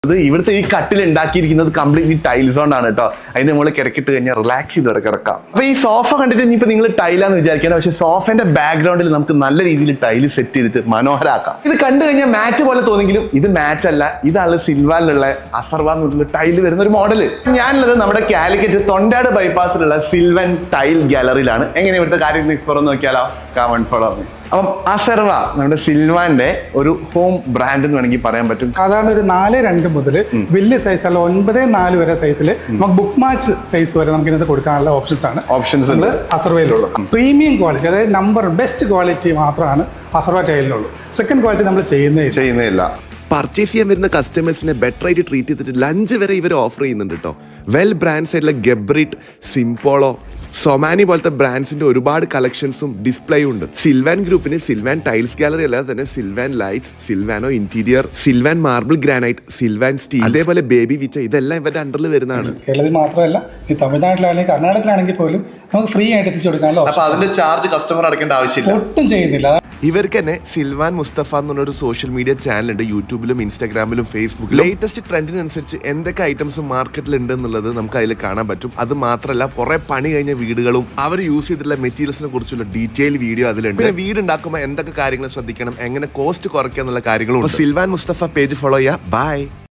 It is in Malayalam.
ഇത് ഇവിടുത്തെ ഈ കട്ടിൽ ഉണ്ടാക്കിയിരിക്കുന്നത് കംപ്ലീറ്റ്ലി ടൈൽസ് കൊണ്ടാണ് കേട്ടോ അതിന്റെ മുകളിൽ കിടക്കിട്ട് കഴിഞ്ഞാൽ റിലാക്സ് ചെയ്ത് ഇവിടെ കിടക്കാം അപ്പൊ ഈ സോഫ കണ്ടിട്ട് ഇനിയിപ്പോ നിങ്ങൾ ടൈലാന്ന് വിചാരിക്കണം പക്ഷെ സോഫന്റെ ബാക്ക്ഗ്രൗണ്ടിൽ നമുക്ക് നല്ല രീതിയിൽ ടൈല് സെറ്റ് ചെയ്തിട്ട് മനോഹരാക്കാം ഇത് കണ്ടു കഴിഞ്ഞാൽ മാറ്റ് പോലെ തോന്നെങ്കിലും ഇത് മാറ്റ് അല്ല ഇതാണ് സിൽവാനിലുള്ള അസർവ എന്നുള്ള ടൈല് വരുന്ന ഒരു മോഡൽ ഞാനുള്ളത് നമ്മുടെ കാലിക്കറ്റ് തൊണ്ടാട് ബൈപ്പാസിലുള്ള സിൽവൻ ടൈൽ ഗാലറിയിലാണ് എങ്ങനെ ഇവിടുത്തെ കാര്യം എക്സ്പ്ലോർ ഒന്ന് നോക്കിയാലോ കാമൺ ഫോളോ അപ്പം അസർവ നമ്മുടെ സിൽവാന്റെ ഒരു ഹോം ബ്രാൻഡ് എന്ന് വേണമെങ്കിൽ പറയാൻ പറ്റും സാധാരണ ഒരു നാല് രണ്ട് മുതൽ വലിയ സൈസ് അല്ല ഒൻപത് നാല് വരെ സൈസിൽ നമുക്ക് ബുക്ക് മാച്ച് സൈസ് വരെ നമുക്ക് ഇതിനകത്ത് കൊടുക്കാനുള്ള ഓപ്ഷൻസ് ആണ് ഓപ്ഷൻസ് ഉണ്ട് അസർവയിലുള്ളത് പ്രീമിയം ക്വാളിറ്റി അതായത് നമ്പർ ബെസ്റ്റ് ക്വാളിറ്റി മാത്രമാണ് അസർവ ടൈലിനുള്ളൂ സെക്കൻഡ് ക്വാളിറ്റി നമ്മൾ ചെയ്യുന്നത് ചെയ്യുന്നില്ല പർച്ചേസ് ചെയ്യാൻ വരുന്ന കസ്റ്റമേഴ്സിനെ ബെറ്റർ ആയിട്ട് ട്രീറ്റ് ചെയ്തിട്ട് ലഞ്ച് വരെ ഇവർ ഓഫർ ചെയ്യുന്നുണ്ട് കേട്ടോ വെൽ ബ്രാൻഡ്സ് ആയിട്ടുള്ള ഗബ്രിറ്റ് സിംപോളോ സൊമാനി പോലത്തെ ബ്രാൻഡ്സിന്റെ ഒരുപാട് കളക്ഷൻസും ഡിസ്പ്ലേയും ഉണ്ട് സിൽവാൻ ഗ്രൂപ്പിന് സിൽവാൻ ടൈൽസ് ഗാലറി അല്ലാതെ തന്നെ സിൽവാൻ ലൈറ്റ്സ് സിൽവാനോ interior Sylvan marble granite Sylvan steel അതേപോലെ ബേബി വിച്ച ഇതെല്ലാം ഇവരുടെ അണ്ടറിൽ വരുന്നതാണ് കേരളത്തിൽ മാത്രമല്ല ഈ തമിഴ്നാട്ടിലാണെങ്കിൽ കർണാടകത്തിലാണെങ്കിൽ പോലും നമുക്ക് ഫ്രീ ആയിട്ട് എത്തിച്ചു കൊടുക്കാനുള്ള അപ്പൊ option അതിന്റെ ചാർജ് കസ്റ്റമർ അടക്കേണ്ട ആവശ്യമില്ല ഒട്ടും ചെയ്യുന്നില്ല ഇവർക്ക് തന്നെ സിൽവാൻ മുസ്തഫ എന്ന് പറഞ്ഞൊരു സോഷ്യൽ മീഡിയ ചാനലുണ്ട് യൂട്യൂബിലും ഇൻസ്റ്റാഗ്രാമിലും ഫേസ്ബുക്കിലും ലേറ്റസ്റ്റ് ട്രെൻഡിനനുസരിച്ച് എന്തൊക്കെ ഐറ്റംസ് മാർക്കറ്റിൽ ഉണ്ട് എന്നുള്ളത് നമുക്ക് അതിൽ കാണാൻ പറ്റും അത് മാത്രമല്ല കുറെ പണി കഴിഞ്ഞ വീടുകളും അവർ യൂസ് ചെയ്തിട്ടുള്ള മെറ്റീരിയൽസിനെ കുറിച്ചുള്ള ഡീറ്റെയിൽ വീഡിയോ അതിലുണ്ട് പിന്നെ വീട് ഉണ്ടാക്കുമ്പോൾ എന്തൊക്കെ കാര്യങ്ങൾ ശ്രദ്ധിക്കണം എങ്ങനെ കോസ്റ്റ് കുറയ്ക്കുക എന്നുള്ള കാര്യങ്ങളും സിൽവാൻ മുസ്തഫ പേജ് ഫോളോ ചെയ്യുക ബൈ